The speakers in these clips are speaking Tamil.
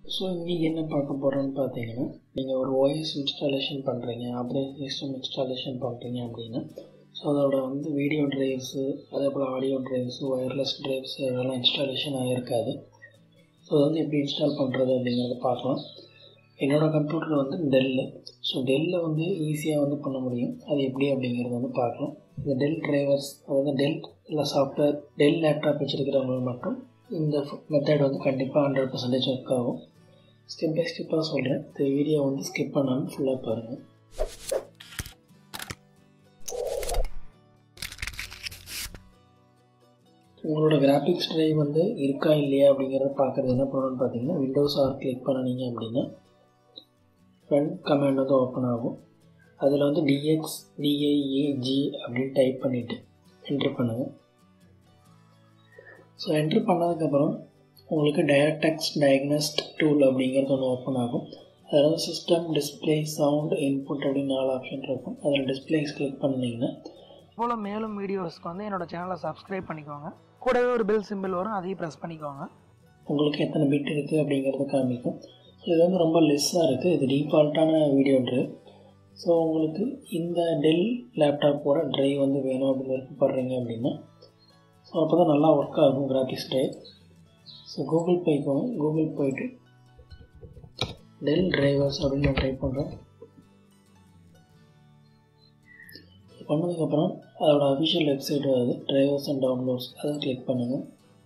ஸோ இன்றைக்கி என்ன பார்க்க போகிறோன்னு பார்த்தீங்கன்னா நீங்கள் ஒரு ஓஎஸ் இன்ஸ்டாலேஷன் பண்ணுறீங்க ஆப்ரேட்டிங் சிஸ்டம் இன்ஸ்டாலேஷன் பண்ணுறீங்க அப்படின்னா ஸோ அதோட வந்து வீடியோ ட்ரைவ்ஸு அதே போல் ஆடியோ ட்ரைவ்ஸு ஒயர்லெஸ் ட்ரைவ்ஸ் இதெல்லாம் இன்ஸ்டாலேஷன் ஆகிருக்காது ஸோ அது வந்து எப்படி இன்ஸ்டால் பண்ணுறது அப்படிங்கிறத பார்க்கலாம் என்னோடய கம்ப்யூட்டர் வந்து டெல்லு ஸோ டெல்லில் வந்து ஈஸியாக வந்து பண்ண முடியும் அது எப்படி அப்படிங்கிறத வந்து பார்க்கலாம் இந்த டெல் டிரைவர்ஸ் அதாவது டெல் இல்லை சாஃப்ட்வேர் டெல் லேப்டாப் வச்சுருக்கிறவங்க மட்டும் இந்த மெத்தட் வந்து கண்டிப்பாக ஹண்ட்ரட் பர்சன்டேஜ் ஒர்க் ஆகும் ஸ்டெப் பை ஸ்டெப்பாக சொல்கிறேன் இந்த வீடியோ வந்து ஸ்கிப் பண்ணாமல் ஃபுல்லாக பாருங்கள் உங்களோட கிராஃபிக்ஸ் ட்ரைவ் வந்து இருக்கா இல்லையா அப்படிங்கிறத பார்க்குறது என்ன பண்ணணும்னு பார்த்தீங்கன்னா விண்டோஸ் ஆர் கிளிக் பண்ணினீங்க அப்படின்னா ரன் கமாண்ட் வந்து ஓப்பன் ஆகும் அதில் வந்து டிஎக்ஸ் டிஐஏஜி அப்படின்னு டைப் பண்ணிவிட்டு என்ட்ரு பண்ணுங்கள் ஸோ என்ட்ரு பண்ணதுக்கப்புறம் உங்களுக்கு டயர்டெக்ஸ் டயக்னஸ்ட் டூல் அப்படிங்கிறது ஒன்று ஓப்பன் ஆகும் அதாவது சிஸ்டம் டிஸ்பிளே சவுண்ட் இன்புட் அப்படின்னு நாலு ஆப்ஷன் இருக்கும் அதில் டிஸ்பிளேஸ் கிளிக் பண்ணிங்கன்னா போல் மேலும் வீடியோஸ்க்கு வந்து என்னோட சேனலை சப்ஸ்கிரைப் பண்ணிக்கோங்க கூடவே ஒரு பெல் சிம்பிள் வரும் அதையும் ப்ரெஸ் பண்ணிக்கோங்க உங்களுக்கு எத்தனை பிட் இருக்குது அப்படிங்கிறது காமிக்கும் ஸோ இது வந்து ரொம்ப லெஸ்ஸாக இருக்குது இது டிஃபால்ட்டான வீடியோ ட்ரைவ் ஸோ உங்களுக்கு இந்த டெல் லேப்டாப்போட ட்ரைவ் வந்து வேணும் அப்படின்னு விருப்பப்படுறீங்க அப்படின்னா ஸோ அப்போ தான் நல்லா ஒர்க் ஆகும் கிராஃபிக்ஸ் ட்ரைவ் ஸோ கூகுள் போய்க்கோங்க கூகுள் போயிட்டு டெல் டிரைவர்ஸ் அப்படின்னு நான் டைப் பண்ணுறேன் பண்ணதுக்கப்புறம் அதோட அஃபிஷியல் வெப்சைட் வருது டிரைவர்ஸ் அண்ட் டவுன்லோட்ஸ் அதை கிளிக் பண்ணுங்கள்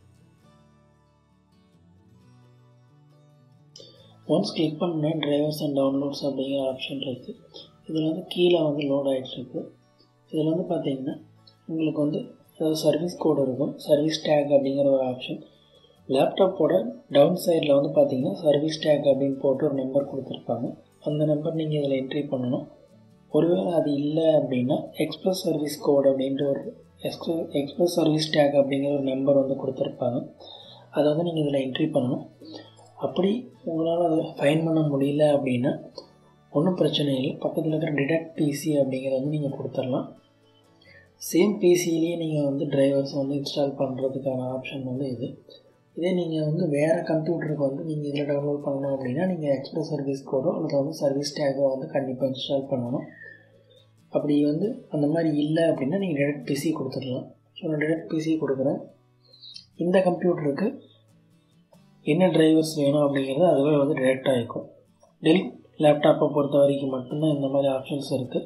ஒன்ஸ் கிளிக் பண்ண டிரைவர்ஸ் அண்ட் டவுன்லோட்ஸ் அப்படிங்கிற ஆப்ஷன் இருக்குது இதில் வந்து கீழே வந்து லோட் ஆகிட்டுருக்கு இதில் வந்து பார்த்தீங்கன்னா உங்களுக்கு வந்து அதாவது சர்வீஸ் கோடு இருக்கும் சர்வீஸ் டேக் அப்படிங்கிற ஒரு ஆப்ஷன் லேப்டாப்போட டவுன் சைடில் வந்து பார்த்தீங்கன்னா சர்வீஸ் டேக் அப்படின்னு போட்டு ஒரு நம்பர் கொடுத்துருப்பாங்க அந்த நம்பர் நீங்கள் இதில் என்ட்ரி பண்ணணும் ஒருவேளை அது இல்லை அப்படின்னா எக்ஸ்பிரஸ் சர்வீஸ் கோட் அப்படின்ற ஒரு எக்ஸ்ப்ரெ எக்ஸ்பிரஸ் சர்வீஸ் டேக் அப்படிங்கிற ஒரு நம்பர் வந்து கொடுத்துருப்பாங்க அதை வந்து நீங்கள் இதில் என்ட்ரி பண்ணணும் அப்படி உங்களால் அதை ஃபைன் பண்ண முடியல அப்படின்னா ஒன்றும் பிரச்சனை இல்லை பக்கத்தில் இருக்கிற டிடெக்ட் பிசி அப்படிங்கிறத வந்து நீங்கள் கொடுத்துடலாம் சேம் பிசிலேயே நீங்கள் வந்து டிரைவர்ஸ் வந்து இன்ஸ்டால் பண்ணுறதுக்கான ஆப்ஷன் வந்து இது இதே நீங்கள் வந்து வேறு கம்ப்யூட்டருக்கு வந்து நீங்கள் இதில் டவுன்லோட் பண்ணணும் அப்படின்னா நீங்கள் எக்ஸ்பிரஸ் சர்வீஸ் கோடோ அல்லது வந்து சர்வீஸ் டேக்கோ வந்து கண்டிப்பாக இன்ஸ்டால் பண்ணணும் அப்படி வந்து அந்த மாதிரி இல்லை அப்படின்னா நீங்கள் டெரெக்ட் பிசி கொடுத்துடலாம் ஸோ நான் டெரெக்ட் பிசி கொடுக்குறேன் இந்த கம்ப்யூட்டருக்கு என்ன டிரைவர்ஸ் வேணும் அப்படிங்கிறது அதுவே வந்து டெரெக்டாக இருக்கும் டெல் லேப்டாப்பை பொறுத்த வரைக்கும் மட்டும்தான் இந்த மாதிரி ஆப்ஷன்ஸ் இருக்குது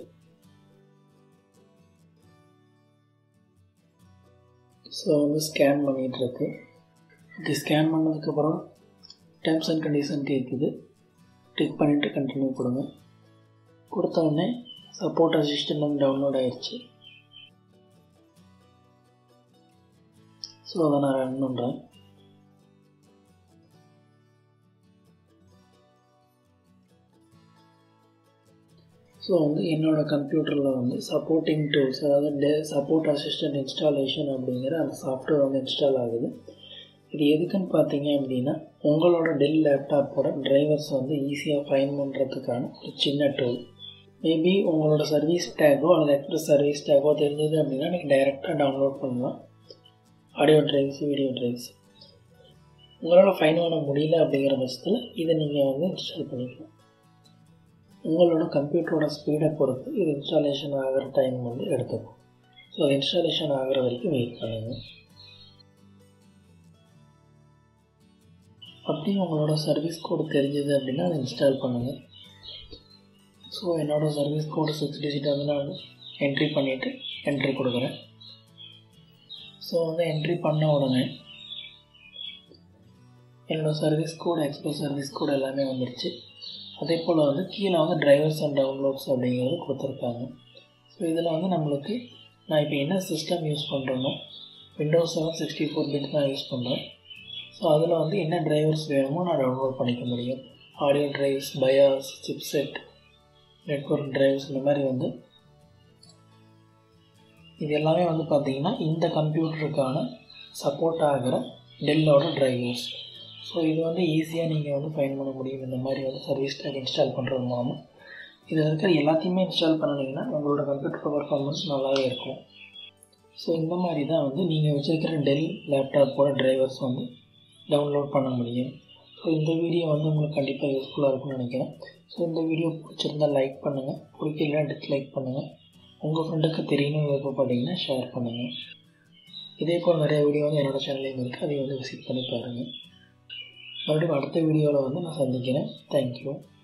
ஸோ வந்து ஸ்கேன் பண்ணிகிட்ருக்கு ஓகே ஸ்கேன் பண்ணதுக்கப்புறம் டேர்ம்ஸ் அண்ட் கண்டிஷன் கேட்குது கிளிக் பண்ணிவிட்டு கண்டினியூ கொடுங்க கொடுத்த உடனே சப்போர்ட் அசிஸ்டன்ட் வந்து டவுன்லோட் ஆயிடுச்சு ஸோ அதை நான் ரன் பண்ணுறேன் ஸோ வந்து என்னோடய கம்ப்யூட்டரில் வந்து சப்போர்ட்டிங் டூல்ஸ் அதாவது டே சப்போர்ட் அசிஸ்டன்ட் இன்ஸ்டாலேஷன் அப்படிங்கிற அந்த சாஃப்ட்வேர் வந்து இன்ஸ்டால் ஆகுது இது எதுக்குன்னு பார்த்தீங்க அப்படின்னா உங்களோட டெல் லேப்டாப்போட டிரைவர்ஸ் வந்து ஈஸியாக ஃபைன் பண்ணுறதுக்கான ஒரு சின்ன டூல் மேபி உங்களோட சர்வீஸ் டேக்கோ அல்லது எக்ஸ்பிரஸ் சர்வீஸ் டேக்கோ தெரிஞ்சது அப்படின்னா நீங்கள் டைரெக்டாக டவுன்லோட் பண்ணலாம் ஆடியோ ட்ரைவ்ஸ் வீடியோ ட்ரைவ்ஸ் உங்களால் ஃபைன் பண்ண முடியல அப்படிங்கிற பட்சத்தில் இதை நீங்கள் வந்து இன்ஸ்டால் பண்ணிக்கலாம் உங்களோட கம்ப்யூட்டரோட ஸ்பீடை பொறுத்து இது இன்ஸ்டாலேஷன் ஆகிற டைம் வந்து எடுத்துக்கும் ஸோ இன்ஸ்டாலேஷன் ஆகிற வரைக்கும் வெயிட் பண்ணுங்கள் அப்படி உங்களோட சர்வீஸ் கோடு தெரிஞ்சது அப்படின்னா அதை இன்ஸ்டால் பண்ணுங்கள் ஸோ என்னோடய சர்வீஸ் கோடு சிக்ஸ் டிஜிட் வந்து நான் என்ட்ரி பண்ணிவிட்டு என்ட்ரி கொடுக்குறேன் ஸோ வந்து என்ட்ரி பண்ண உடனே என்னோடய service code express service code எல்லாமே வந்துடுச்சு அதே போல் வந்து கீழே வந்து டிரைவர்ஸ் அண்ட் டவுன்லோட்ஸ் அப்படிங்கிறது கொடுத்துருக்காங்க ஸோ இதில் வந்து நம்மளுக்கு நான் இப்போ என்ன சிஸ்டம் யூஸ் பண்ணுறேனோ Windows seven sixty four bit தான் யூஸ் பண்ணுறேன் ஸோ அதில் வந்து என்ன டிரைவர்ஸ் வேணுமோ நான் டவுன்லோட் பண்ணிக்க முடியும் audio drives BIOS chipset network drives இந்த மாதிரி வந்து இது எல்லாமே வந்து பார்த்திங்கன்னா இந்த கம்ப்யூட்டருக்கான சப்போர்ட் ஆகிற டெல்லோட டிரைவர்ஸ் ஸோ இது வந்து ஈஸியாக நீங்கள் வந்து ஃபைன் பண்ண முடியும் இந்த மாதிரி வந்து சர்வீஸ் டேக் இன்ஸ்டால் பண்ணுறது மூலமாக இதில் இருக்கிற எல்லாத்தையுமே இன்ஸ்டால் பண்ணிங்கன்னா உங்களோட கம்ப்யூட்டர் பர்ஃபார்மன்ஸ் நல்லாவே இருக்கும் ஸோ இந்த மாதிரி தான் வந்து நீங்கள் வச்சுருக்கிற டெல் லேப்டாப்போட டிரைவர்ஸ் வந்து டவுன்லோட் பண்ண முடியும் ஸோ இந்த வீடியோ வந்து உங்களுக்கு கண்டிப்பாக யூஸ்ஃபுல்லாக இருக்கும்னு நினைக்கிறேன் ஸோ இந்த வீடியோ பிடிச்சிருந்தால் லைக் பண்ணுங்கள் பிடிக்கலனா டிஸ்லைக் பண்ணுங்கள் உங்கள் ஃப்ரெண்டுக்கு தெரியணும் விருப்பப்பட்டீங்கன்னா ஷேர் பண்ணுங்கள் இதே போல் நிறைய வீடியோ வந்து என்னோடய சேனல்லையும் இருக்குது அதையும் வந்து விசிட் பண்ணி பாருங்கள் மறுபடியும் அடுத்த வீடியோவில் வந்து நான் சந்திக்கிறேன் தேங்க்யூ